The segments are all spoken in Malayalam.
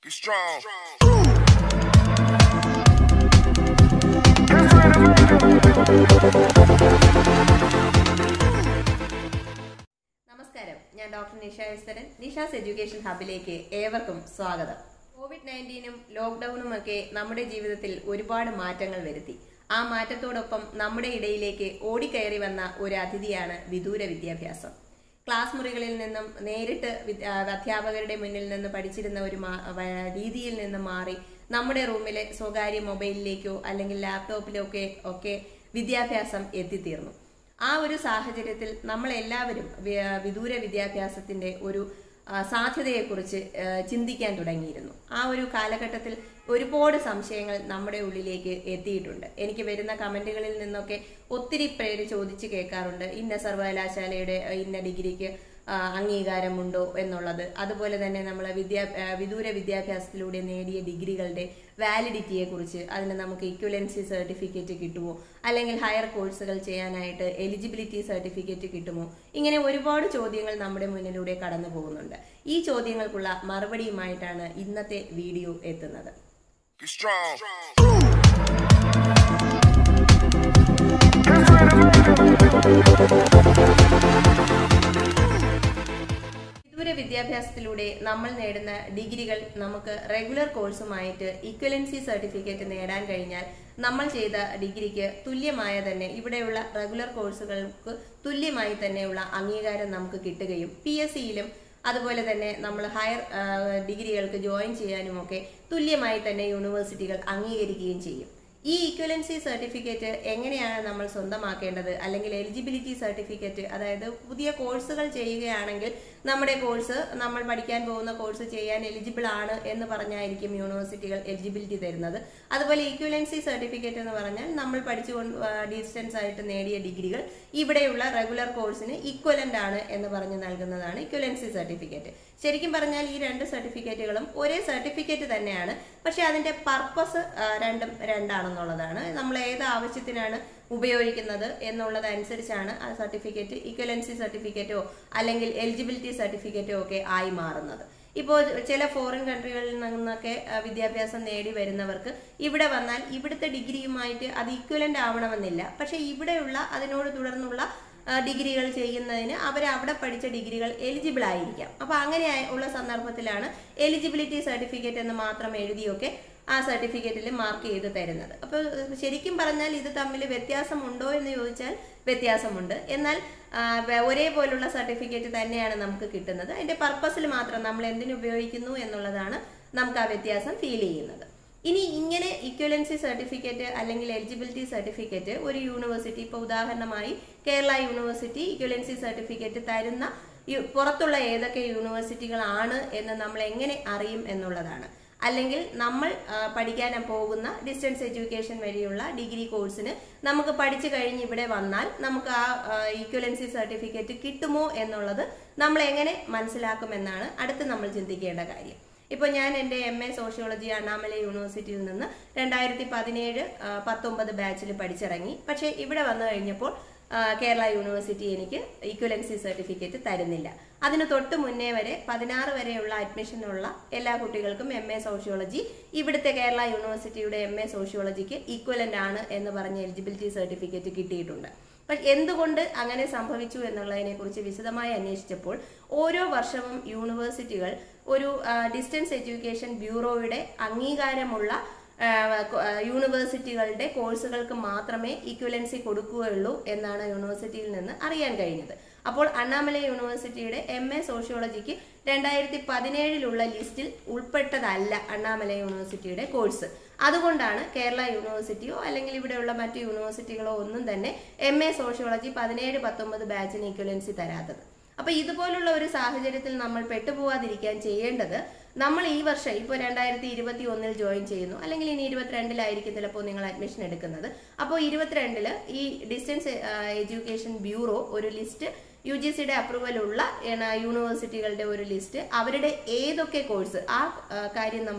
Be strong. നമസ്കാരം ഞാൻ ഡോക്ടർ നിഷ എസ്തരൻ നിഷാസ് എഡ്യൂക്കേഷൻ ഹബിലേക്ക് ഏവർക്കും സ്വാഗതം കോവിഡ് നയൻറ്റീനും ലോക്ക്ഡൌണും ഒക്കെ നമ്മുടെ ജീവിതത്തിൽ ഒരുപാട് മാറ്റങ്ങൾ വരുത്തി ആ മാറ്റത്തോടൊപ്പം നമ്മുടെ ഇടയിലേക്ക് ഓടിക്കയറി വന്ന ഒരു അതിഥിയാണ് വിദൂര വിദ്യാഭ്യാസം ക്ലാസ് മുറികളിൽ നിന്നും നേരിട്ട് വിദ്- ആ, അധ്യാപകരുടെ മുന്നിൽ നിന്ന് പഠിച്ചിരുന്ന ഒരു മാ- വ- രീതിയിൽ നിന്ന് മാറി നമ്മുടെ റൂമിലെ സ്വകാര്യ മൊബൈലിലേക്കോ അല്ലെങ്കിൽ ലാപ്ടോപ്പിലോ ഒക്കെ ഒക്കെ വിദ്യാഭ്യാസം എത്തിത്തീർന്നു ആ ഒരു സാഹചര്യത്തിൽ നമ്മൾ എല്ലാവരും വി- വിദൂര വിദ്യാഭ്യാസത്തിന്റെ ഒരു ആ, സാധ്യതയെക്കുറിച്ച് ആ, ചിന്തിക്കാൻ തുടങ്ങിയിരുന്നു ആ ഒരു കാലഘട്ടത്തിൽ ഒരുപാട് സംശയങ്ങൾ നമ്മുടെ ഉള്ളിലേക്ക് എത്തിയിട്ടുണ്ട് എനിക്ക് വരുന്ന കമന്റുകളിൽ നിന്നൊക്കെ ഒത്തിരി പേര് ചോദിച്ചു കേൾക്കാറുണ്ട് ഇന്ന സർവകലാശാലയുടെ ആ, ഇന്ന ഡിഗ്രിക്ക് ആ, അംഗീകാരമുണ്ടോ എന്നുള്ളത് അതുപോലെ തന്നെ നമ്മൾ വിദ്യാ ആ, വിദൂര വിദ്യാഭ്യാസത്തിലൂടെ നേടിയ ഡിഗ്രികളുടെ വാലിഡിറ്റിയെ കുറിച്ച് അതിന് നമുക്ക് ഇക്വലൻസി സർട്ടിഫിക്കറ്റ് കിട്ടുമോ അല്ലെങ്കിൽ ഹയർ കോഴ്സുകൾ ചെയ്യാനായിട്ട് എലിജിബിലിറ്റി സർട്ടിഫിക്കറ്റ് കിട്ടുമോ ഇങ്ങനെ ഒരുപാട് ചോദ്യങ്ങൾ നമ്മുടെ മുന്നിലൂടെ കടന്നു പോകുന്നുണ്ട് ഈ ചോദ്യങ്ങൾക്കുള്ള മറുപടിയുമായിട്ടാണ് ഇന്നത്തെ വീഡിയോ എത്തുന്നത് Be strong. വിദൂര വിദ്യാഭ്യാസത്തിലൂടെ നമ്മൾ നേടുന്ന ഡിഗ്രികൾ നമുക്ക് റെഗുലർ കോഴ്സുമായിട്ട് ഇക്വലൻസി സർട്ടിഫിക്കറ്റ് നേടാൻ കഴിഞ്ഞാൽ നമ്മൾ ചെയ്ത ഡിഗ്രിക്ക് തുല്യമായ തന്നെ ഇവിടെയുള്ള റെഗുലർ കോഴ്സുകൾക്ക് തുല്യമായി തന്നെയുള്ള അംഗീകാരം നമുക്ക് കിട്ടുകയും പി എസ് സിയിലും അതുപോലെ തന്നെ നമ്മൾ ഹയർ ആ, ഡിഗ്രികൾക്ക് ജോയിൻ ചെയ്യാനുമൊക്കെ തുല്യമായി തന്നെ യൂണിവേഴ്സിറ്റികൾ അംഗീകരിക്കുകയും ചെയ്യും ഈ ഈക്വലൻസി സർട്ടിഫിക്കറ്റ് എങ്ങനെയാണ് നമ്മൾ സ്വന്തമാക്കേണ്ടത് അല്ലെങ്കിൽ എലിജിബിലിറ്റി സർട്ടിഫിക്കറ്റ് അതായത് പുതിയ കോഴ്സുകൾ ചെയ്യുകയാണെങ്കിൽ നമ്മുടെ കോഴ്സ് നമ്മൾ പഠിക്കാൻ പോകുന്ന കോഴ്സ് ചെയ്യാൻ എലിജിബിൾ ആണ് എന്ന് പറഞ്ഞായിരിക്കും യൂണിവേഴ്സിറ്റികൾ എലിജിബിലിറ്റി തരുന്നത് അതുപോലെ ഈക്വലൻസി സർട്ടിഫിക്കറ്റ് എന്ന് പറഞ്ഞാൽ നമ്മൾ പഠിച്ചുകൊണ്ട് ഡിസ്റ്റൻസ് ആയിട്ട് നേടിയ ഡിഗ്രികൾ ഇവിടെയുള്ള റെഗുലർ കോഴ്സിന് ഈക്വലന്റ് ആണ് എന്ന് പറഞ്ഞ് നൽകുന്നതാണ് ഈക്വലൻസി സർട്ടിഫിക്കറ്റ് ശരിക്കും പറഞ്ഞാൽ ഈ രണ്ട് സർട്ടിഫിക്കറ്റുകളും ഒരേ സർട്ടിഫിക്കറ്റ് തന്നെയാണ് പക്ഷെ അതിന്റെ പർപ്പസ് രണ്ടും രണ്ടാണെന്നുള്ളതാണ് നമ്മൾ ഏത് ആവശ്യത്തിനാണ് ഉപയോഗിക്കുന്നത് എന്നുള്ളത് അനുസരിച്ചാണ് ആ സർട്ടിഫിക്കറ്റ് ഇക്വലൻസി സർട്ടിഫിക്കറ്റോ അല്ലെങ്കിൽ എലിജിബിലിറ്റി സർട്ടിഫിക്കറ്റോ ഒക്കെ ആയി മാറുന്നത് ഇപ്പോൾ ചില ഫോറിൻ കൺട്രികളിൽ നിന്നൊക്കെ ആ, വിദ്യാഭ്യാസം നേടി വരുന്നവർക്ക് ഇവിടെ വന്നാൽ ഇവിടുത്തെ ഡിഗ്രിയുമായിട്ട് അത് ഈക്വലന്റ് ആവണമെന്നില്ല പക്ഷെ ഇവിടെയുള്ള അതിനോട് തുടർന്നുള്ള ആ, ഡിഗ്രികൾ ചെയ്യുന്നതിന് അവർ അവിടെ പഠിച്ച ഡിഗ്രികൾ എലിജിബിൾ ആയിരിക്കാം അപ്പൊ അങ്ങനെ ആയ- ഉള്ള സന്ദർഭത്തിലാണ് എലിജിബിലിറ്റി സർട്ടിഫിക്കറ്റ് എന്ന് മാത്രം എഴുതിയൊക്കെ ആ സർട്ടിഫിക്കറ്റിൽ മാർക്ക് ചെയ്ത് തരുന്നത് അപ്പോൾ ശരിക്കും പറഞ്ഞാൽ ഇത് തമ്മിൽ വ്യത്യാസമുണ്ടോ എന്ന് ചോദിച്ചാൽ വ്യത്യാസമുണ്ട് എന്നാൽ ആ, വെ- ഒരേപോലുള്ള സർട്ടിഫിക്കറ്റ് തന്നെയാണ് നമുക്ക് കിട്ടുന്നത് അതിന്റെ പർപ്പസിൽ മാത്രം നമ്മൾ എന്തിനു ഉപയോഗിക്കുന്നു എന്നുള്ളതാണ് നമുക്ക് ആ വ്യത്യാസം ഫീൽ ചെയ്യുന്നത് ഇനി ഇങ്ങനെ ഇക്വലൻസി സർട്ടിഫിക്കറ്റ് അല്ലെങ്കിൽ എലിജിബിലിറ്റി സർട്ടിഫിക്കറ്റ് ഒരു യൂണിവേഴ്സിറ്റി ഇപ്പോൾ ഉദാഹരണമായി കേരള യൂണിവേഴ്സിറ്റി ഇക്വലൻസി സർട്ടിഫിക്കറ്റ് തരുന്ന യു- പുറത്തുള്ള ഏതൊക്കെ യൂണിവേഴ്സിറ്റികളാണ് എന്ന് നമ്മൾ എങ്ങനെ അറിയും എന്നുള്ളതാണ് അല്ലെങ്കിൽ നമ്മൾ ആ, പഠിക്കാൻ പോകുന്ന ഡിസ്റ്റൻസ് എഡ്യൂക്കേഷൻ വഴിയുള്ള ഡിഗ്രി കോഴ്സിന് നമുക്ക് പഠിച്ചു കഴിഞ്ഞ് ഇവിടെ വന്നാൽ നമുക്ക് ആ ഈക്വലൻസി സർട്ടിഫിക്കറ്റ് കിട്ടുമോ എന്നുള്ളത് നമ്മൾ എങ്ങനെ മനസ്സിലാക്കുമെന്നാണ് അടുത്ത് നമ്മൾ ചിന്തിക്കേണ്ട കാര്യം ഇപ്പോൾ ഞാൻ എൻ്റെ എം എ സോഷ്യോളജി അണ്ണാമല യൂണിവേഴ്സിറ്റിയിൽ നിന്ന് രണ്ടായിരത്തി പതിനേഴ് പത്തൊമ്പത് ബാച്ചിൽ പഠിച്ചിറങ്ങി പക്ഷേ ഇവിടെ വന്നു കഴിഞ്ഞപ്പോൾ ആ, കേരള യൂണിവേഴ്സിറ്റി എനിക്ക് ഈക്വലൻസി സർട്ടിഫിക്കറ്റ് തരുന്നില്ല അതിന് തൊട്ട് മുന്നേ വരെ പതിനാറ് വരെയുള്ള അഡ്മിഷനുള്ള എല്ലാ കുട്ടികൾക്കും എം എ സോഷ്യോളജി ഇവിടുത്തെ കേരള യൂണിവേഴ്സിറ്റിയുടെ എം എ സോഷ്യോളജിക്ക് ഈക്വലന്റ് ആണ് എന്ന് പറഞ്ഞ എലിജിബിലിറ്റി സർട്ടിഫിക്കറ്റ് കിട്ടിയിട്ടുണ്ട് പക്ഷെ എന്തുകൊണ്ട് അങ്ങനെ സംഭവിച്ചു എന്നുള്ളതിനെ കുറിച്ച് വിശദമായി അന്വേഷിച്ചപ്പോൾ ഓരോ വർഷവും യൂണിവേഴ്സിറ്റികൾ ഒരു ഡിസ്റ്റൻസ് എഡ്യൂക്കേഷൻ ബ്യൂറോയുടെ അംഗീകാരമുള്ള ആ, കൊ- ആ, യൂണിവേഴ്സിറ്റികളുടെ കോഴ്സുകൾക്ക് മാത്രമേ ഈക്വലൻസി കൊടുക്കുകയുള്ളൂ എന്നാണ് യൂണിവേഴ്സിറ്റിയിൽ നിന്ന് അറിയാൻ കഴിഞ്ഞത് അപ്പോൾ അണ്ണാമലൈ യൂണിവേഴ്സിറ്റിയുടെ എം എ സോഷ്യോളജിക്ക് രണ്ടായിരത്തി പതിനേഴിലുള്ള ലിസ്റ്റിൽ ഉൾപ്പെട്ടതല്ല അണ്ണാമലൈ യൂണിവേഴ്സിറ്റിയുടെ കോഴ്സ് അതുകൊണ്ടാണ് കേരള യൂണിവേഴ്സിറ്റിയോ അല്ലെങ്കിൽ ഇവിടെയുള്ള മറ്റു യൂണിവേഴ്സിറ്റികളോ ഒന്നും തന്നെ എം എ സോഷ്യോളജി പതിനേഴ് പത്തൊമ്പത് ബാച്ചിന് ഈക്വലൻസി തരാത്തത് അപ്പൊ ഇതുപോലുള്ള ഒരു സാഹചര്യത്തിൽ നമ്മൾ പെട്ടുപോവാതിരിക്കാൻ ചെയ്യേണ്ടത് നമ്മൾ ഈ വർഷം ഇപ്പോൾ രണ്ടായിരത്തി ഇരുപത്തി ഒന്നിൽ ജോയിൻ ചെയ്യുന്നു അല്ലെങ്കിൽ ഇനി ഇരുപത്തിരണ്ടിലായിരിക്കും ചിലപ്പോൾ നിങ്ങൾ അഡ്മിഷൻ എടുക്കുന്നത് അപ്പോൾ ഇരുപത്തിരണ്ടില് ഈ ഡിസ്റ്റൻസ് എഡ്യൂക്കേഷൻ ബ്യൂറോ ഒരു ലിസ്റ്റ് യു ജി സിയുടെ അപ്രൂവൽ ഉള്ള ഏണ, യൂണിവേഴ്സിറ്റികളുടെ ഒരു ലിസ്റ്റ് അവരുടെ ഏതൊക്കെ കോഴ്സ് ആ ആ, കാര്യം നമ്മൾ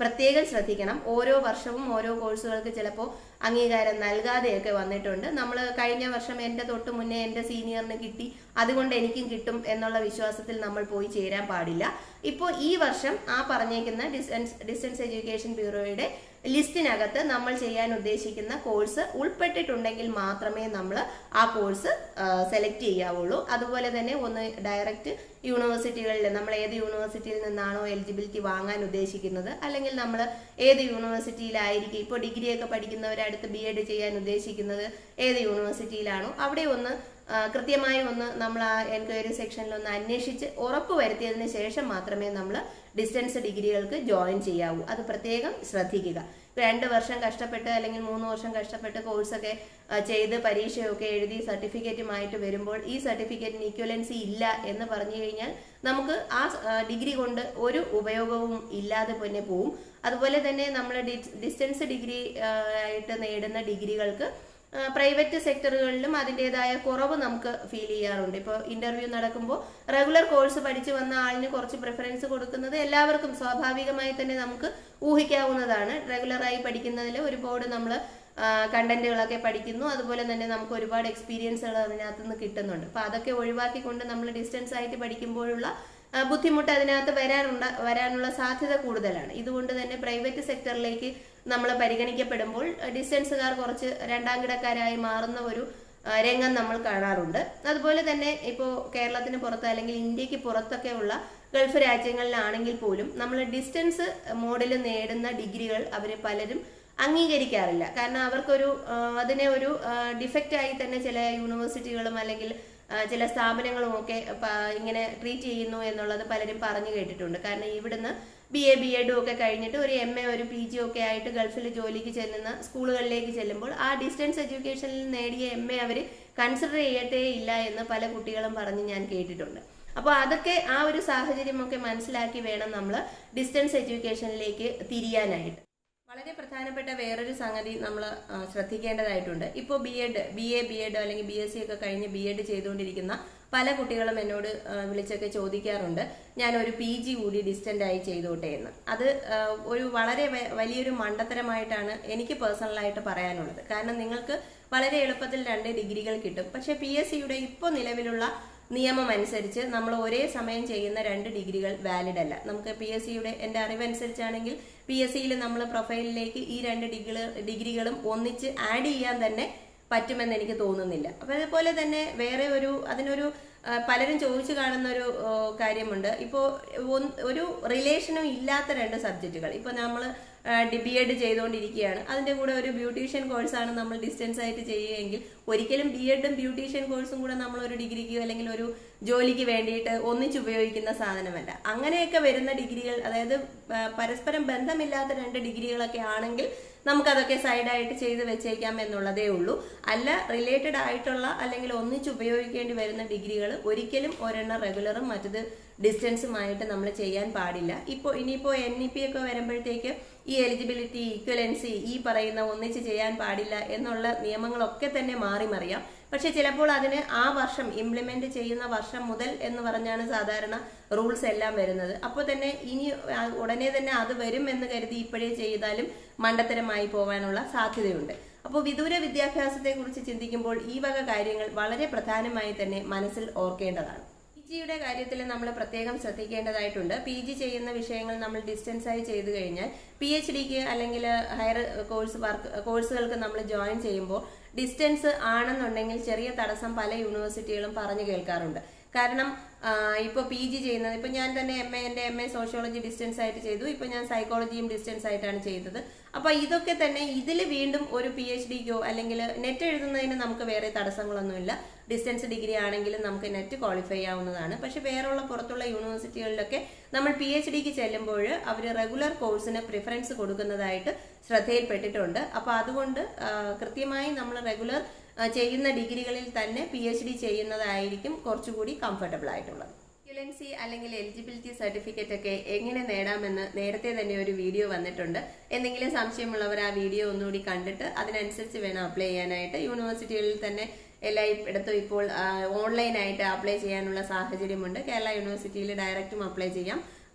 പ്രത്യേകം ശ്രദ്ധിക്കണം ഓരോ വർഷവും ഓരോ കോഴ്സുകൾക്ക് ചിലപ്പോൾ അംഗീകാരം നൽകാതെയൊക്കെ വന്നിട്ടുണ്ട് നമ്മൾ കഴിഞ്ഞ വർഷം എൻ്റെ തൊട്ട് മുന്നേ എൻ്റെ സീനിയറിന് കിട്ടി അതുകൊണ്ട് എനിക്കും കിട്ടും എന്നുള്ള വിശ്വാസത്തിൽ നമ്മൾ പോയി ചേരാൻ പാടില്ല ഇപ്പോൾ ഈ വർഷം ആ പറഞ്ഞേക്കുന്ന ഡിസ്റ്റൻസ് ഡിസ്റ്റൻസ് എഡ്യൂക്കേഷൻ ബ്യൂറോയുടെ ലിസ്റ്റിനകത്ത് നമ്മൾ ചെയ്യാൻ ഉദ്ദേശിക്കുന്ന കോഴ്സ് ഉൾപ്പെട്ടിട്ടുണ്ടെങ്കിൽ മാത്രമേ നമ്മൾ ആ കോഴ്സ് സെലക്ട് ചെയ്യാവുള്ളൂ അതുപോലെ തന്നെ ഒന്ന് ഡയറക്റ്റ് യൂണിവേഴ്സിറ്റികളിൽ നമ്മൾ ഏത് യൂണിവേഴ്സിറ്റിയിൽ നിന്നാണോ എലിജിബിലിറ്റി വാങ്ങാൻ ഉദ്ദേശിക്കുന്നത് അല്ലെങ്കിൽ നമ്മൾ ഏത് യൂണിവേഴ്സിറ്റിയിലായിരിക്കും ഇപ്പോൾ ഡിഗ്രിയൊക്കെ പഠിക്കുന്നവരടുത്ത് ബി എഡ് ചെയ്യാൻ ഉദ്ദേശിക്കുന്നത് ഏത് യൂണിവേഴ്സിറ്റിയിലാണോ അവിടെ ഒന്ന് ആ, കൃത്യമായി ഒന്ന് നമ്മൾ ആ എൻക്വയറി സെക്ഷനിൽ ഒന്ന് അന്വേഷിച്ച് ഉറപ്പ് വരുത്തിയതിന് ശേഷം മാത്രമേ നമ്മൾ ഡിസ്റ്റൻസ് ഡിഗ്രികൾക്ക് ജോയിൻ ചെയ്യാവൂ അത് പ്രത്യേകം ശ്രദ്ധിക്കുക ഇപ്പൊ രണ്ട് വർഷം കഷ്ടപ്പെട്ട് അല്ലെങ്കിൽ മൂന്ന് വർഷം കഷ്ടപ്പെട്ട് കോഴ്സൊക്കെ ആ, ചെയ്ത് പരീക്ഷയൊക്കെ എഴുതി സർട്ടിഫിക്കറ്റുമായിട്ട് വരുമ്പോൾ ഈ സർട്ടിഫിക്കറ്റിന് ഈക്വലൻസി ഇല്ല എന്ന് പറഞ്ഞു കഴിഞ്ഞാൽ നമുക്ക് ആ ആ, ഡിഗ്രി കൊണ്ട് ഒരു ഉപയോഗവും ഇല്ലാതെ തന്നെ പോവും അതുപോലെ തന്നെ നമ്മൾ ഡിസ്റ്റൻസ് ഡിഗ്രി ആ, ആയിട്ട് നേടുന്ന ഡിഗ്രികൾക്ക് പ്രൈവറ്റ് സെക്ടറുകളിലും അതിൻ്റെതായ കുറവ് നമുക്ക് ഫീൽ ചെയ്യാറുണ്ട് ഇപ്പോൾ ഇന്റർവ്യൂ നടക്കുമ്പോൾ റെഗുലർ കോഴ്സ് പഠിച്ചു വന്ന ആളിന് കുറച്ച് പ്രിഫറൻസ് കൊടുക്കുന്നത് എല്ലാവർക്കും സ്വാഭാവികമായി തന്നെ നമുക്ക് ഊഹിക്കാവുന്നതാണ് റെഗുലറായി പഠിക്കുന്നതിൽ ഒരുപാട് നമ്മൾ കണ്ടന്റുകളൊക്കെ പഠിക്കുന്നു അതുപോലെ തന്നെ നമുക്ക് ഒരുപാട് എക്സ്പീരിയൻസുകൾ അതിനകത്ത് നിന്ന് കിട്ടുന്നുണ്ട് അപ്പൊ അതൊക്കെ ഒഴിവാക്കിക്കൊണ്ട് നമ്മൾ ഡിസ്റ്റൻസ് ആയിട്ട് പഠിക്കുമ്പോഴുള്ള ആ, ബുദ്ധിമുട്ട് അതിനകത്ത് വരാനുണ്ട വരാനുള്ള സാധ്യത കൂടുതലാണ് ഇതുകൊണ്ട് തന്നെ പ്രൈവറ്റ് സെക്ടറിലേക്ക് നമ്മൾ പരിഗണിക്കപ്പെടുമ്പോൾ ഡിസ്റ്റൻസുകാർ കുറച്ച് രണ്ടാം കിടക്കാരായി മാറുന്ന ഒരു ആ, രംഗം നമ്മൾ കാണാറുണ്ട് അതുപോലെ തന്നെ ഇപ്പോൾ കേരളത്തിന് പുറത്ത് അല്ലെങ്കിൽ ഇന്ത്യക്ക് പുറത്തൊക്കെ ഉള്ള ഗൾഫ് രാജ്യങ്ങളിലാണെങ്കിൽ പോലും നമ്മൾ ഡിസ്റ്റൻസ് മോഡിൽ നേടുന്ന ഡിഗ്രികൾ അവർ പലരും അംഗീകരിക്കാറില്ല കാരണം അവർക്കൊരു ആ, അതിനെ ഒരു ഡിഫക്റ്റ് ആയി തന്നെ ചില യൂണിവേഴ്സിറ്റികളും അല്ലെങ്കിൽ ആ, ചില സ്ഥാപനങ്ങളും ഒക്കെ പ- ഇങ്ങനെ ട്രീറ്റ് ചെയ്യുന്നു എന്നുള്ളത് പലരും പറഞ്ഞു കേട്ടിട്ടുണ്ട് കാരണം ഇവിടുന്ന് ബി എ ബി എഡും ഒക്കെ കഴിഞ്ഞിട്ട് ഒരു എം എ ഒരു പി ജി ഒക്കെ ആയിട്ട് ഗൾഫിൽ ജോലിക്ക് ചെല്ലുന്ന സ്കൂളുകളിലേക്ക് ചെല്ലുമ്പോൾ ആ ഡിസ്റ്റൻസ് എഡ്യൂക്കേഷനിൽ നേടിയ എം എ അവർ കൺസിഡർ ചെയ്യത്തേ ഇല്ല എന്ന് പല കുട്ടികളും പറഞ്ഞ് ഞാൻ കേട്ടിട്ടുണ്ട് അപ്പോൾ അതൊക്കെ ആ ഒരു സാഹചര്യമൊക്കെ മനസ്സിലാക്കി വേണം നമ്മൾ ഡിസ്റ്റൻസ് എഡ്യൂക്കേഷനിലേക്ക് തിരിയാനായിട്ട് വളരെ പ്രധാനപ്പെട്ട വേറൊരു സംഗതി നമ്മൾ ശ്രദ്ധിക്കേണ്ടതായിട്ടുണ്ട് ഇപ്പോൾ B Ed B A B Ed അല്ലെങ്കിൽ ബി എസ് സി ഒക്കെ കഴിഞ്ഞ് ബി എഡ് ചെയ്തുകൊണ്ടിരിക്കുന്ന പല കുട്ടികളും എന്നോട് ആ, വിളിച്ചൊക്കെ ചോദിക്കാറുണ്ട് ഞാൻ ഒരു പി ജി കൂടി ഡിസ്റ്റന്റ് ആയി ചെയ്തോട്ടെ എന്ന് അത് ആ, ഒരു വളരെ വ- വലിയൊരു മണ്ടത്തരമായിട്ടാണ് എനിക്ക് പേഴ്സണലായിട്ട് പറയാനുള്ളത് കാരണം നിങ്ങൾക്ക് വളരെ എളുപ്പത്തിൽ രണ്ട് ഡിഗ്രികൾ കിട്ടും പക്ഷേ പി എസ് സിയുടെ ഇപ്പോൾ നിലവിലുള്ള നിയമം അനുസരിച്ച് നമ്മൾ ഒരേ സമയം ചെയ്യുന്ന രണ്ട് ഡിഗ്രികൾ വാലിഡ് അല്ല നമുക്ക് പി എസ് സിയുടെ എൻ്റെ അറിവനുസരിച്ചാണെങ്കിൽ പി എസ് സിയിൽ നമ്മൾ പ്രൊഫൈലിലേക്ക് ഈ രണ്ട് ഡിഗ്രി ഡിഗ്രികളും ഒന്നിച്ച് ആഡ് ചെയ്യാൻ തന്നെ പറ്റുമെന്ന് എനിക്ക് തോന്നുന്നില്ല അപ്പൊ അതുപോലെ തന്നെ വേറെ ഒരു അതിനൊരു ആ, പലരും ചോദിച്ചു കാണുന്ന ഒരു ആ, കാര്യമുണ്ട് ഇപ്പോൾ ഒരു റിലേഷനും ഇല്ലാത്ത രണ്ട് സബ്ജക്റ്റുകൾ ഇപ്പൊ നമ്മൾ ബി എഡ് ചെയ്തുകൊണ്ടിരിക്കുകയാണ് അതിന്റെ കൂടെ ഒരു ബ്യൂട്ടീഷ്യൻ കോഴ്സാണ് നമ്മൾ ഡിസ്റ്റൻസ് ആയിട്ട് ചെയ്യുകയെങ്കിൽ ഒരിക്കലും ബി എഡും ബ്യൂട്ടീഷ്യൻ കോഴ്സും കൂടെ നമ്മൾ ഒരു ഡിഗ്രിക്ക് അല്ലെങ്കിൽ ഒരു ജോലിക്ക് വേണ്ടിയിട്ട് ഒന്നിച്ച് ഉപയോഗിക്കുന്ന സാധനമല്ല അങ്ങനെയൊക്കെ വരുന്ന ഡിഗ്രികൾ അതായത് ആ, പരസ്പരം ബന്ധമില്ലാത്ത രണ്ട് ഡിഗ്രികളൊക്കെ ആണെങ്കിൽ നമുക്കതൊക്കെ സൈഡായിട്ട് ചെയ്ത് വെച്ചേക്കാം എന്നുള്ളതേ ഉള്ളൂ അല്ല റിലേറ്റഡ് ആയിട്ടുള്ള അല്ലെങ്കിൽ ഒന്നിച്ച് ഉപയോഗിക്കേണ്ടി വരുന്ന ഡിഗ്രികൾ ഒരിക്കലും ഒരെണ്ണം റെഗുലറും മറ്റത് ഡിസ്റ്റൻസുമായിട്ട് നമ്മൾ ചെയ്യാൻ പാടില്ല ഇപ്പോൾ ഇനിയിപ്പോൾ എൻ ഇ പി ഒക്കെ വരുമ്പോഴത്തേക്ക് ഈ എലിജിബിലിറ്റി ഈക്വലൻസി ഈ പറയുന്ന ഒന്നിച്ച് ചെയ്യാൻ പാടില്ല എന്നുള്ള നിയമങ്ങളൊക്കെ തന്നെ മാറി മറിയാം പക്ഷെ ചിലപ്പോൾ അതിന് ആ വർഷം ഇംപ്ലിമെന്റ് ചെയ്യുന്ന വർഷം മുതൽ എന്ന് പറഞ്ഞാണ് സാധാരണ റൂൾസ് എല്ലാം വരുന്നത് അപ്പോൾ തന്നെ ഇനി ആ, ഉടനെ തന്നെ അത് വരും എന്ന് കരുതി ഇപ്പോഴേ ചെയ്താലും മണ്ടത്തരമായി പോകാനുള്ള സാധ്യതയുണ്ട് അപ്പോൾ വിദൂര വിദ്യാഭ്യാസത്തെ കുറിച്ച് ചിന്തിക്കുമ്പോൾ ഈ വക കാര്യങ്ങൾ വളരെ പ്രധാനമായി തന്നെ മനസ്സിൽ ഓർക്കേണ്ടതാണ് പി ജിയുടെ കാര്യത്തിൽ നമ്മൾ പ്രത്യേകം ശ്രദ്ധിക്കേണ്ടതായിട്ടുണ്ട് പി ജി ചെയ്യുന്ന വിഷയങ്ങൾ നമ്മൾ ഡിസ്റ്റൻസ് ആയി ചെയ്തു കഴിഞ്ഞാൽ പി എച്ച് ഡിക്ക് അല്ലെങ്കിൽ ഹയർ കോഴ്സ് വർക്ക് കോഴ്സുകൾക്ക് നമ്മൾ ജോയിൻ ചെയ്യുമ്പോൾ ഡിസ്റ്റൻസ് ആണെന്നുണ്ടെങ്കിൽ ചെറിയ തടസ്സം പല യൂണിവേഴ്സിറ്റികളും പറഞ്ഞു കേൾക്കാറുണ്ട് കാരണം ഇപ്പോൾ പി ജി ചെയ്യുന്നത് ഇപ്പൊ ഞാൻ തന്നെ എം എ എൻ്റെ എം എ സോഷ്യോളജി ഡിസ്റ്റൻസ് ആയിട്ട് ചെയ്തു ഇപ്പൊ ഞാൻ സൈക്കോളജിയും ഡിസ്റ്റൻസ് ആയിട്ടാണ് ചെയ്തത് അപ്പൊ ഇതൊക്കെ തന്നെ ഇതിൽ വീണ്ടും ഒരു പി എച്ച് ഡിക്കോ അല്ലെങ്കിൽ നെറ്റ് എഴുതുന്നതിന് നമുക്ക് വേറെ തടസ്സങ്ങളൊന്നുമില്ല ഡിസ്റ്റൻസ് ഡിഗ്രി ആണെങ്കിലും നമുക്ക് നെറ്റ് ക്വാളിഫൈ ആവുന്നതാണ് പക്ഷെ വേറെയുള്ള പുറത്തുള്ള യൂണിവേഴ്സിറ്റികളിലൊക്കെ നമ്മൾ പി എച്ച് ഡിക്ക് ചെല്ലുമ്പോൾ അവർ റെഗുലർ കോഴ്സിന് പ്രിഫറൻസ് കൊടുക്കുന്നതായിട്ട് ശ്രദ്ധയിൽപ്പെട്ടിട്ടുണ്ട് അപ്പൊ അതുകൊണ്ട് ആ, കൃത്യമായി നമ്മൾ റെഗുലർ ചെയ്യുന്ന ഡിഗ്രികളിൽ തന്നെ പി എച്ച് ഡി ചെയ്യുന്നതായിരിക്കും കുറച്ചുകൂടി കംഫർട്ടബിൾ ആയിട്ടുള്ളത് എക്യുലൻസി അല്ലെങ്കിൽ എലിജിബിലിറ്റി സർട്ടിഫിക്കറ്റ് ഒക്കെ എങ്ങനെ നേടാമെന്ന് നേരത്തെ തന്നെ ഒരു വീഡിയോ വന്നിട്ടുണ്ട് എന്തെങ്കിലും സംശയമുള്ളവർ ആ വീഡിയോ ഒന്നുകൂടി കണ്ടിട്ട് അതിനനുസരിച്ച് വേണം അപ്ലൈ ചെയ്യാനായിട്ട് യൂണിവേഴ്സിറ്റികളിൽ തന്നെ എല്ലാ ഇടത്തും ഇപ്പോൾ ഓൺലൈനായിട്ട് അപ്ലൈ ചെയ്യാനുള്ള സാഹചര്യമുണ്ട് കേരള യൂണിവേഴ്സിറ്റിയിൽ ഡയറക്റ്റും അപ്ലൈ ചെയ്യാം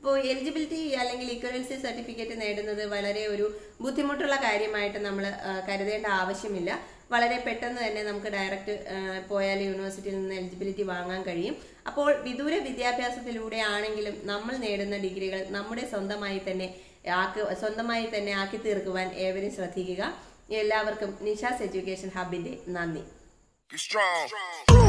അപ്പോൾ എലിജിബിലിറ്റി അല്ലെങ്കിൽ ഇക്വലൻസി സർട്ടിഫിക്കറ്റ് നേടുന്നത് വളരെ ഒരു ബുദ്ധിമുട്ടുള്ള കാര്യമായിട്ട് നമ്മൾ കരുതേണ്ട ആവശ്യമില്ല വളരെ പെട്ടെന്ന് തന്നെ നമുക്ക് ഡയറക്റ്റ് പോയാൽ യൂണിവേഴ്സിറ്റിയിൽ നിന്ന് എലിജിബിലിറ്റി വാങ്ങാൻ കഴിയും അപ്പോൾ വിദൂര വിദ്യാഭ്യാസത്തിലൂടെ ആണെങ്കിലും നമ്മൾ നേടുന്ന ഡിഗ്രികൾ നമ്മുടെ സ്വന്തമായി തന്നെ ആക്ക് സ്വന്തമായി തന്നെ ആക്കി തീർക്കുവാൻ ഏവരും ശ്രദ്ധിക്കുക എല്ലാവർക്കും നിഷാസ് എഡ്യൂക്കേഷൻ ഹബിന്റെ നന്ദി Be strong.